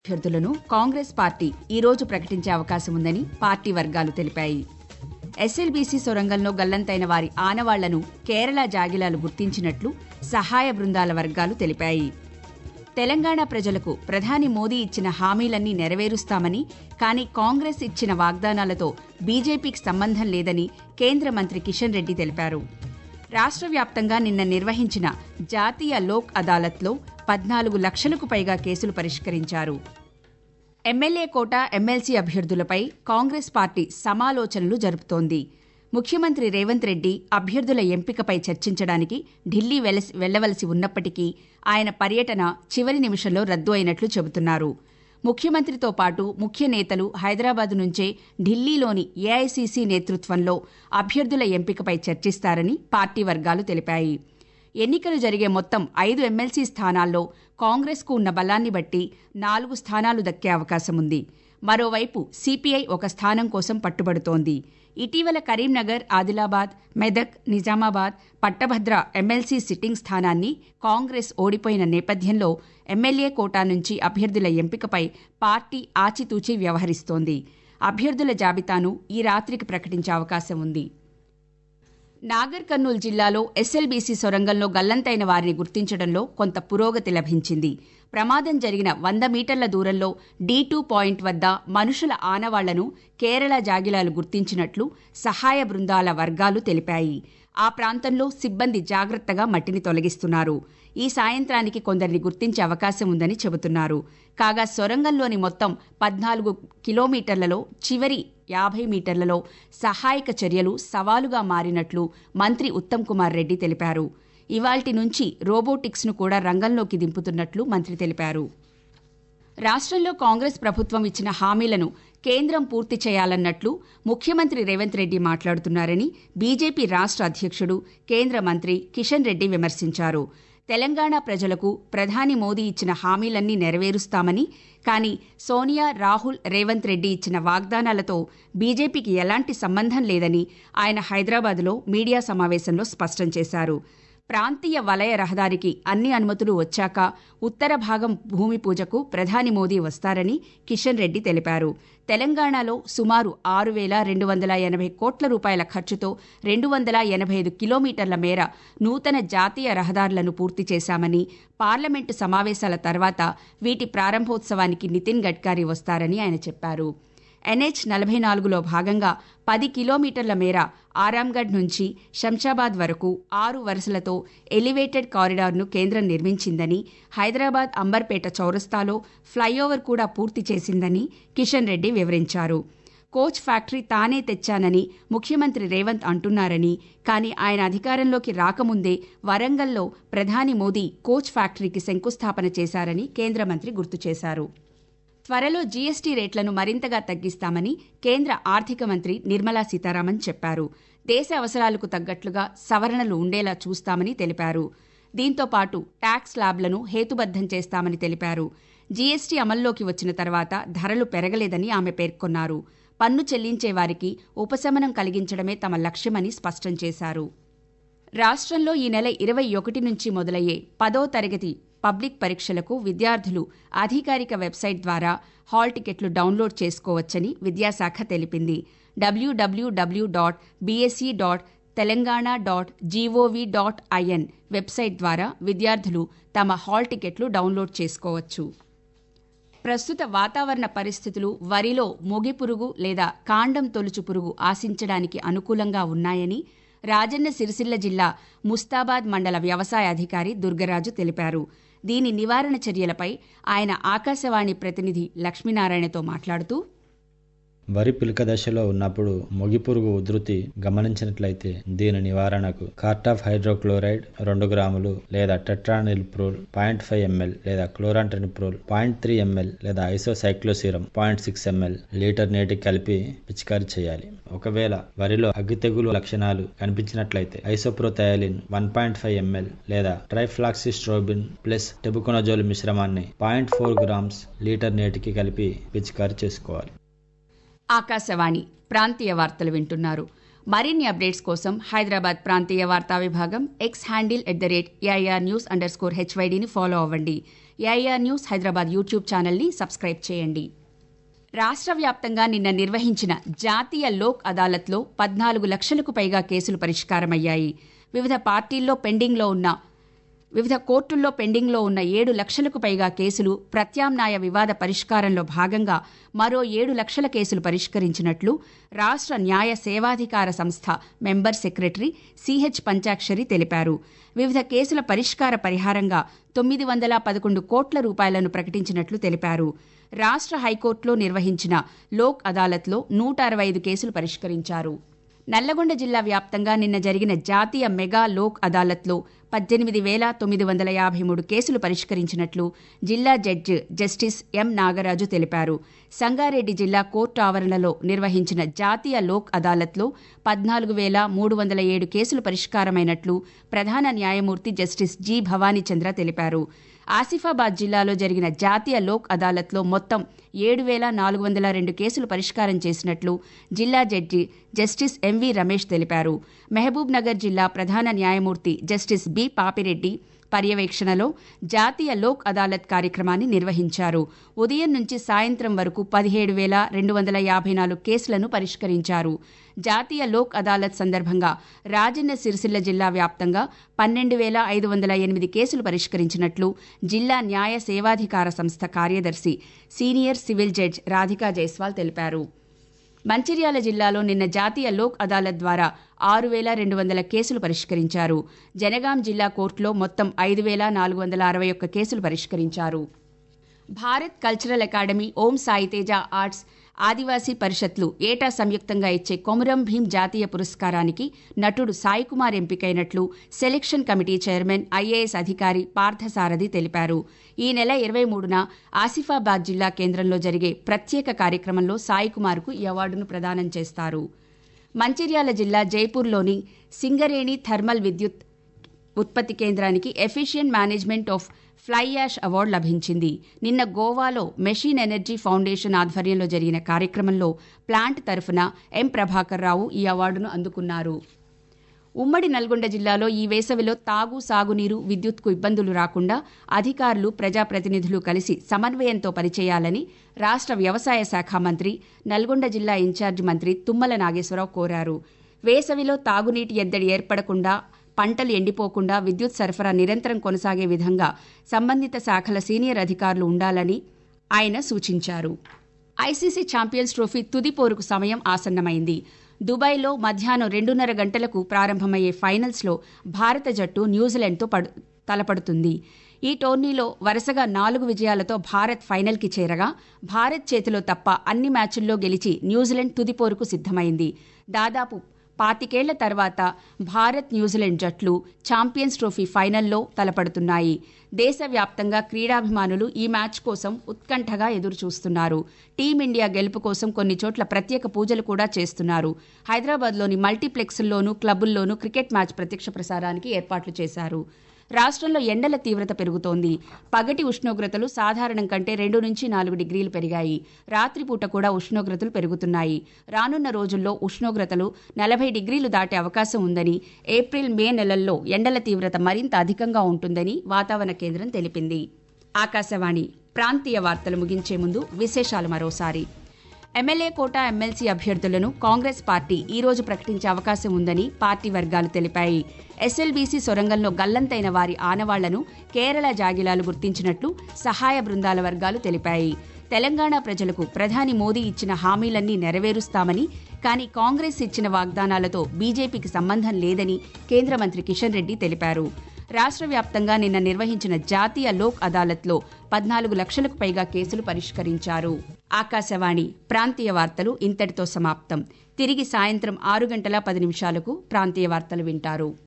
అభ్యర్థులను కాంగ్రెస్ పార్టీ ఈ రోజు ప్రకటించే అవకాశం ఉందని పార్టీ వర్గాలు తెలిపాయి ఎస్ఎల్బీసీ సొరంగంలో గల్లంతైన వారి ఆనవాళ్లను కేరళ జాగిలాలు గుర్తించినట్లు సహాయ బృందాల వర్గాలు తెలిపాయి తెలంగాణ ప్రజలకు ప్రధాని మోదీ ఇచ్చిన హామీలన్నీ నెరవేరుస్తామని కానీ కాంగ్రెస్ ఇచ్చిన వాగ్దానాలతో బీజేపీకి సంబంధం లేదని కేంద్ర మంత్రి కిషన్ రెడ్డి తెలిపారు రాష్ట్ర వ్యాప్తంగా నిన్న నిర్వహించిన జాతీయ లోక్ అదాలత్లో పద్నాలుగు లక్షలకు పైగా కేసులు పరిష్కరించారు ఎమ్మెల్యే కోట ఎమ్మెల్సీ అభ్యర్థులపై కాంగ్రెస్ పార్టీ సమాలోచనలు జరుపుతోంది ముఖ్యమంత్రి రేవంత్ రెడ్డి అభ్యర్థుల ఎంపికపై చర్చించడానికి ఢిల్లీ వెలసి- వెళ్లవలసి ఉన్నప్పటికీ ఆయన పర్యటన చివరి నిమిషంలో రద్దు అయినట్లు చెబుతున్నారు ముఖ్యమంత్రితో పాటు ముఖ్య నేతలు హైదరాబాద్ నుంచే ఢిల్లీలోని ఏఐసీసీ నేతృత్వంలో అభ్యర్థుల ఎంపికపై చర్చిస్తారని పార్టీ వర్గాలు తెలిపాయి ఎన్నికలు జరిగే మొత్తం ఐదు ఎమ్మెల్సీ స్థానాల్లో కాంగ్రెస్కు ఉన్న బలాన్ని బట్టి నాలుగు స్థానాలు దక్కే అవకాశం ఉంది మరోవైపు సిపిఐ ఒక స్థానం కోసం పట్టుబడుతోంది ఇటీవల కరీంనగర్ ఆదిలాబాద్ మెదక్ నిజామాబాద్ పట్టభద్ర ఎమ్మెల్సీ సిట్టింగ్ స్థానాన్ని కాంగ్రెస్ ఓడిపోయిన నేపథ్యంలో ఎమ్మెల్యే కోటా నుంచి అభ్యర్థుల ఎంపికపై పార్టీ ఆచితూచి వ్యవహరిస్తోంది అభ్యర్థుల జాబితాను ఈ రాత్రికి ప్రకటించే అవకాశం ఉంది నాగర్ కర్నూలు జిల్లాలో ఎస్ఎల్బీసీ సొరంగంలో గల్లంతైన వారిని గుర్తించడంలో కొంత పురోగతి లభించింది ప్రమాదం జరిగిన వంద మీటర్ల దూరంలో డీ టూ పాయింట్ వద్ద మనుషుల ఆనవాళ్లను కేరళ జాగిలాలు గుర్తించినట్లు సహాయ బృందాల వర్గాలు తెలిపాయి ఆ ప్రాంతంలో సిబ్బంది జాగ్రత్తగా మట్టిని తొలగిస్తున్నారు ఈ సాయంత్రానికి కొందరిని గుర్తించే అవకాశం ఉందని చెబుతున్నారు కాగా సొరంగంలోని మొత్తం పద్నాలుగు కిలోమీటర్లలో చివరి యాభై మీటర్లలో సహాయక చర్యలు సవాలుగా మారినట్లు మంత్రి ఉత్తమ్ కుమార్ రెడ్డి తెలిపారు ఇవాల్టి నుంచి రోబోటిక్స్ను కూడా రంగంలోకి దింపుతున్నట్లు మంత్రి తెలిపారు రాష్ట్రంలో కాంగ్రెస్ ప్రభుత్వం ఇచ్చిన హామీలను కేంద్రం పూర్తి చేయాలన్నట్లు ముఖ్యమంత్రి రేవంత్ రెడ్డి మాట్లాడుతున్నారని బీజేపీ రాష్ట్ర అధ్యక్షుడు కేంద్ర మంత్రి కిషన్ రెడ్డి విమర్శించారు తెలంగాణ ప్రజలకు ప్రధాని మోదీ ఇచ్చిన హామీలన్నీ నెరవేరుస్తామని కానీ సోనియా రాహుల్ రేవంత్ రెడ్డి ఇచ్చిన వాగ్దానాలతో బీజేపీకి ఎలాంటి సంబంధం లేదని ఆయన హైదరాబాద్లో మీడియా సమావేశంలో స్పష్టం చేశారు ప్రాంతీయ వలయ రహదారికి అన్ని అనుమతులు వచ్చాక ఉత్తర భాగం భూమి పూజకు ప్రధాని మోదీ వస్తారని కిషన్ రెడ్డి తెలిపారు తెలంగాణలో సుమారు ఆరు వేల రెండు వందల ఎనభై కోట్ల రూపాయల ఖర్చుతో రెండు వందల ఎనభై ఐదు కిలోమీటర్ల మేర నూతన జాతీయ రహదారులను పూర్తి చేశామని పార్లమెంటు సమావేశాల తర్వాత వీటి ప్రారంభోత్సవానికి నితిన్ గడ్కరీ వస్తారని ఆయన చెప్పారు ఎన్హెచ్ నలభై నాలుగులో భాగంగా పది కిలోమీటర్ల మేర ఆరాంగఢ్ నుంచి శంషాబాద్ వరకు ఆరు వరుసలతో ఎలివేటెడ్ కారిడార్ను కేంద్రం నిర్మించిందని హైదరాబాద్ అంబర్పేట చౌరస్తాలో ఫ్లైఓవర్ కూడా పూర్తి చేసిందని కిషన్ రెడ్డి వివరించారు కోచ్ ఫ్యాక్టరీ తానే తెచ్చానని ముఖ్యమంత్రి రేవంత్ అంటున్నారని కానీ ఆయన అధికారంలోకి రాకముందే వరంగల్లో ప్రధాని మోదీ కోచ్ ఫ్యాక్టరీకి శంకుస్థాపన చేశారని కేంద్ర మంత్రి గుర్తు చేశారు త్వరలో జీఎస్టీ రేట్లను మరింతగా తగ్గిస్తామని కేంద్ర ఆర్థిక మంత్రి నిర్మలా సీతారామన్ చెప్పారు దేశ అవసరాలకు తగ్గట్లుగా సవరణలు ఉండేలా చూస్తామని తెలిపారు దీంతో పాటు ట్యాక్స్ స్లాబ్లను హేతుబద్ధం చేస్తామని తెలిపారు జీఎస్టీ అమల్లోకి వచ్చిన తర్వాత ధరలు పెరగలేదని ఆమె పేర్కొన్నారు పన్ను చెల్లించే వారికి ఉపశమనం కలిగించడమే తమ లక్ష్యమని స్పష్టం చేశారు రాష్ట్రంలో ఈ నెల ఇరవై ఒకటి నుంచి మొదలయ్యే పదో తరగతి పబ్లిక్ పరీక్షలకు విద్యార్థులు అధికారిక వెబ్సైట్ ద్వారా హాల్ టికెట్లు డౌన్లోడ్ చేసుకోవచ్చని విద్యాశాఖ తెలిపింది WWW dot BSE dot Telangana dot GOV dot IN website ద్వారా విద్యార్థులు తమ హాల్ టికెట్లు డౌన్లోడ్ చేసుకోవచ్చు ప్రస్తుత వాతావరణ పరిస్థితులు వరిలో మొగిపురుగు లేదా కాండం తొలుచు పురుగు ఆశించడానికి అనుకూలంగా ఉన్నాయని రాజన్న సిరిసిల్ల జిల్లా ముస్తాబాద్ మండల వ్యవసాయ అధికారి దుర్గరాజు తెలిపారు దీని నివారణ చర్యలపై ఆయన ఆకాశవాణి ప్రతినిధి లక్ష్మీనారాయణతో మాట్లాడుతూ వరి పిలక దశలో ఉన్నప్పుడు మొగిపురుగు ఉధృతి గమనించినట్లయితే దీని నివారణకు కార్టాఫ్ హైడ్రోక్లోరైడ్ రెండు గ్రాములు లేదా టెట్రానిల్ప్రోల్ పాయింట్ ఫైవ్ ఎంఎల్ లేదా క్లోరాంటనిప్రోల్ పాయింట్ త్రీ ఎంఎల్ లేదా isocycloseram point six ML litre నీటికి కలిపి పిచికారీ చేయాలి ఒకవేళ వరిలో అగ్గి తెగులు లక్షణాలు కనిపించినట్లయితే isoprothiolane one point five ML లేదా ట్రైఫ్లాక్సిస్ట్రోబిన్ ప్లస్ టెబుకొనజోల్ మిశ్రమాన్ని పాయింట్ ఫోర్ గ్రామ్స్ లీటర్ నీటికి కలిపి పిచికారీ చేసుకోవాలి ఆకాశవాణి ప్రాంతీయ వార్తలు వింటున్నారు మరిన్ని అప్డేట్స్ కోసం హైదరాబాద్ ప్రాంతీయ వార్తా విభాగం X handle at the rate AIR news under score హెచ్వైడీని ఫాలో అవ్వండి ఏఐఆర్ న్యూస్ హైదరాబాద్ యూట్యూబ్ ఛానల్ని సబ్స్క్రైబ్ చేయండి రాష్ట్ర వ్యాప్తంగా నిన్న నిర్వహించిన జాతీయ లోక్ అదాలత్లో పద్నాలుగు లక్షలకు పైగా కేసులు పరిష్కారమయ్యాయి వివిధ పార్టీల్లో పెండింగ్లో ఉన్న వివిధ కోర్టుల్లో పెండింగ్లో ఉన్న ఏడు లక్షలకు పైగా కేసులు ప్రత్యామ్నాయ వివాద పరిష్కారంలో భాగంగా మరో ఏడు లక్షల కేసులు పరిష్కరించినట్లు రాష్ట్ర న్యాయ సేవాధికార సంస్థ మెంబర్ సెక్రటరీ సిహెచ్ పంచాక్షరి తెలిపారు వివిధ కేసుల పరిష్కార పరిహారంగా తొమ్మిది వందల పదకొండు కోట్ల రూపాయలను ప్రకటించినట్లు తెలిపారు రాష్ట్ర హైకోర్టులో నిర్వహించిన లోక్ అదాలత్లో నూట అరవై ఐదు కేసులు పరిష్కరించారు నల్లగొండ జిల్లా వ్యాప్తంగా నిన్న జరిగిన జాతీయ మెగా లోక్ అదాలత్లో పద్దెనిమిది వేల తొమ్మిది వందల యాభై మూడు కేసులు పరిష్కరించినట్లు జిల్లా జడ్జి జస్టిస్ ఎం నాగరాజు తెలిపారు సంగారెడ్డి జిల్లా కోర్టు ఆవరణలో నిర్వహించిన జాతీయ లోక్ అదాలత్లో పద్నాలుగు వేల మూడు వందల ఏడు కేసులు పరిష్కారమైనట్లు ప్రధాన న్యాయమూర్తి జస్టిస్ జి భవానీచంద్ర తెలిపారు ఆసిఫాబాద్ జిల్లాలో జరిగిన జాతీయ లోక్ అదాలత్లో మొత్తం ఏడు వేల నాలుగు వందల రెండు కేసులు పరిష్కారం చేసినట్లు జిల్లా జడ్జి జస్టిస్ ఎంవి రమేష్ తెలిపారు మహబూబ్ నగర్ జిల్లా ప్రధాన న్యాయమూర్తి జస్టిస్ బి పాపిరెడ్డి పర్యవేక్షణలో జాతీయ లోక్ అదాలత్ కార్యక్రమాన్ని నిర్వహించారు ఉదయం నుంచి సాయంత్రం వరకు పదిహేడు వేల రెండు వందల యాభై నాలుగు కేసులను పరిష్కరించారు జాతీయ లోక్ అదాలత్ సందర్భంగా రాజన్న సిరిసిల్ల జిల్లా వ్యాప్తంగా పన్నెండు వేల ఐదు వందల ఎనిమిది కేసులు పరిష్కరించినట్లు జిల్లా న్యాయ సేవాధికార సంస్థ కార్యదర్శి senior civil judge Radhika Jaiswal తెలిపారు మంచిర్యాల జిల్లాలో నిన్న జాతీయ లోక్ అదాలత్ ద్వారా ఆరు వేల రెండు వందల కేసులు పరిష్కరించారు జనగాం జిల్లా కోర్టులో మొత్తం ఐదు వేల నాలుగు వందల అరవై ఒక్క కేసులు పరిష్కరించారు Bharat cultural academy Om Saiteja arts Adivasi పరిషత్లు ఏటా సంయుక్తంగా ఇచ్చే కొమురం భీం జాతీయ పురస్కారానికి నటుడు సాయికుమార్ ఎంపికైనట్లు సెలెక్షన్ కమిటీ చైర్మన్ ఐఏఎస్ అధికారి పార్థసారథి తెలిపారు ఈ నెల ఇరవై మూడున ఆసిఫాబాద్ జిల్లా కేంద్రంలో జరిగే ప్రత్యేక కార్యక్రమంలో సాయికుమార్కు ఈ అవార్డును ప్రదానం చేస్తారు మంచిర్యాల జిల్లా జైపూర్లోని సింగరేణి థర్మల్ విద్యుత్ ఉత్పత్తి కేంద్రానికి efficient management of fly ash award లభించింది నిన్న గోవాలో మెషిన్ ఎనర్జీ ఫౌండేషన్ ఆధ్వర్యంలో జరిగిన కార్యక్రమంలో ప్లాంట్ తరఫున ఎం ప్రభాకర్ రావు ఈ అవార్డును అందుకున్నారు ఉమ్మడి నల్గొండ జిల్లాలో ఈ వేసవిలో తాగు సాగునీరు విద్యుత్కు ఇబ్బందులు రాకుండా అధికారులు ప్రజాప్రతినిధులు కలిసి సమన్వయంతో పనిచేయాలని రాష్ట్ర వ్యవసాయ శాఖ మంత్రి నల్గొండ జిల్లా ఇన్ఛార్జి మంత్రి తుమ్మల నాగేశ్వరరావు కోరారు వేసవిలో తాగునీటి ఎద్దడి ఏర్పడకుండా పంటలు ఎండిపోకుండా విద్యుత్ సరఫరా నిరంతరం కొనసాగే విధంగా సంబంధిత శాఖల సీనియర్ అధికారులు ఉండాలని ఆయన సూచించారు ఐసీసీ ఛాంపియన్స్ ట్రోఫీ తుది పోరుకు సమయం ఆసన్నమైంది దుబాయ్లో మధ్యాహ్నం రెండున్నర గంటలకు ప్రారంభమయ్యే ఫైనల్స్లో భారత జట్టు న్యూజిలాండ్తో పడు తలపడుతుంది ఈ టోర్నీలో వరుసగా నాలుగు విజయాలతో భారత్ ఫైనల్కి చేరగా భారత్ చేతిలో తప్ప అన్ని మ్యాచుల్లో గెలిచి న్యూజిలాండ్ తుది పోరుకు సిద్ధమైంది దాదాపు పాతికేళ్ల తర్వాత భారత్ న్యూజిలాండ్ జట్లు ఛాంపియన్స్ ట్రోఫీ ఫైనల్లో తలపడుతున్నాయి దేశవ్యాప్తంగా క్రీడాభిమానులు ఈ మ్యాచ్ కోసం ఉత్కంఠగా ఎదురుచూస్తున్నారు టీమిండియా గెలుపు కోసం కొన్ని చోట్ల ప్రత్యేక పూజలు కూడా చేస్తున్నారు హైదరాబాద్లోని మల్టీప్లెక్స్ల్లోనూ క్లబ్బుల్లోనూ క్రికెట్ మ్యాచ్ ప్రత్యక్ష ప్రసారానికి ఏర్పాట్లు చేశారు రాష్ట్రంలో ఎండల తీవ్రత పెరుగుతోంది పగటి ఉష్ణోగ్రతలు సాధారణం కంటే రెండు నుంచి నాలుగు డిగ్రీలు పెరిగాయి రాత్రిపూట కూడా ఉష్ణోగ్రతలు పెరుగుతున్నాయి రానున్న రోజుల్లో ఉష్ణోగ్రతలు నలభై డిగ్రీలు దాటే అవకాశం ఉందని ఏప్రిల్ మే నెలల్లో ఎండల తీవ్రత మరింత అధికంగా ఉంటుందని వాతావరణ కేంద్రం తెలిపింది ఆకాశవాణి ప్రాంతీయ వార్తలు ముగించే ముందు విశేషాలు మరోసారి ఎమ్మెల్యే కోటా ఎమ్మెల్సీ అభ్యర్థులను కాంగ్రెస్ పార్టీ ఈ రోజు ప్రకటించే అవకాశం ఉందని పార్టీ వర్గాలు తెలిపాయి ఎస్ఎల్బీసీ సొరంగంలో గల్లంతైన వారి ఆనవాళ్లను కేరళ జాగిలాలు గుర్తించినట్లు సహాయ బృందాల వర్గాలు తెలిపాయి తెలంగాణ ప్రజలకు ప్రధాని మోదీ ఇచ్చిన హామీలన్నీ నెరవేరుస్తామని కానీ కాంగ్రెస్ ఇచ్చిన వాగ్దానాలతో బీజేపీకి సంబంధం లేదని కేంద్ర మంత్రి కిషన్ రెడ్డి తెలిపారు రాష్ట్ర వ్యాప్తంగా నిన్న నిర్వహించిన జాతీయ లోక్ అదాలత్లో పద్నాలుగు లక్షలకు పైగా కేసులు పరిష్కరించారు ఆకాశవాణి ప్రాంతీయ వార్తలు ఇంతటితో సమాప్తం తిరిగి సాయంత్రం ఆరు గంటల పది నిమిషాలకు ప్రాంతీయ వార్తలు వింటారు